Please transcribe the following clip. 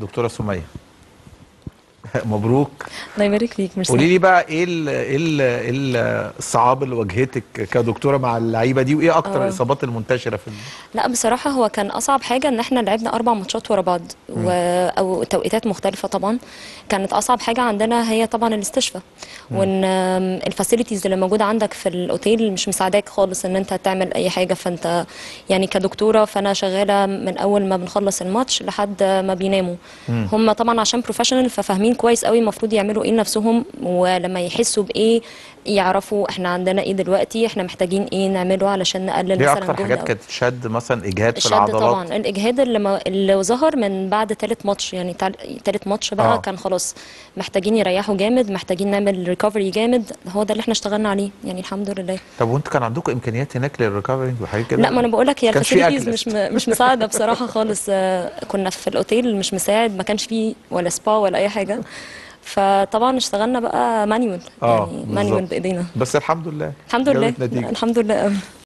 دكتوره سميه مبروك الله يبارك فيك ميرسي قولي لي بقى ايه ال ايه ال ايه ال- الصعاب اللي واجهتك كدكتوره مع اللعيبه دي وايه اكتر آه. الاصابات المنتشره في ال- لا بصراحة هو كان أصعب حاجة إن إحنا لعبنا أربع ماتشات ورا بعض و... أو توقيتات مختلفة طبعا كانت أصعب حاجة عندنا هي طبعا الاستشفاء وإن الفاسيلتيز اللي موجودة عندك في الأوتيل مش مساعداك خالص إن أنت تعمل أي حاجة فأنت يعني كدكتورة فأنا شغالة من أول ما بنخلص الماتش لحد ما بيناموا هم طبعا عشان بروفيشنال ففاهمين كويس قوي المفروض يعملوا إيه لنفسهم ولما يحسوا بإيه يعرفوا إحنا عندنا إيه دلوقتي إحنا محتاجين إيه نعمله علشان نقلل ايه مثلا اكتر جهد حاجات أو- كانت شد مثلا اجهاد في الشد العضلات طبعا الاجهاد اللي, ما اللي ظهر من بعد تالت ماتش يعني تال- تالت ماتش بقى آه. آه. كان خلاص محتاجين يريحوا جامد محتاجين نعمل ريكفري جامد هو ده اللي احنا اشتغلنا عليه يعني الحمد لله طب وانتوا كان عندكم امكانيات هناك للريكفري وحاجات كده لا ما انا بقول لك هي كانش في الفاسيلتيز أكل. مش م... مش مساعده بصراحه خالص آه، كنا في الاوتيل مش مساعد ما كانش فيه ولا سبا ولا اي حاجه فطبعا اشتغلنا بقى مانيوال اه يعني مانيوال بالظبط. بايدينا بس الحمد لله الحمد لله جابت نتيجة. الحمد لله قوي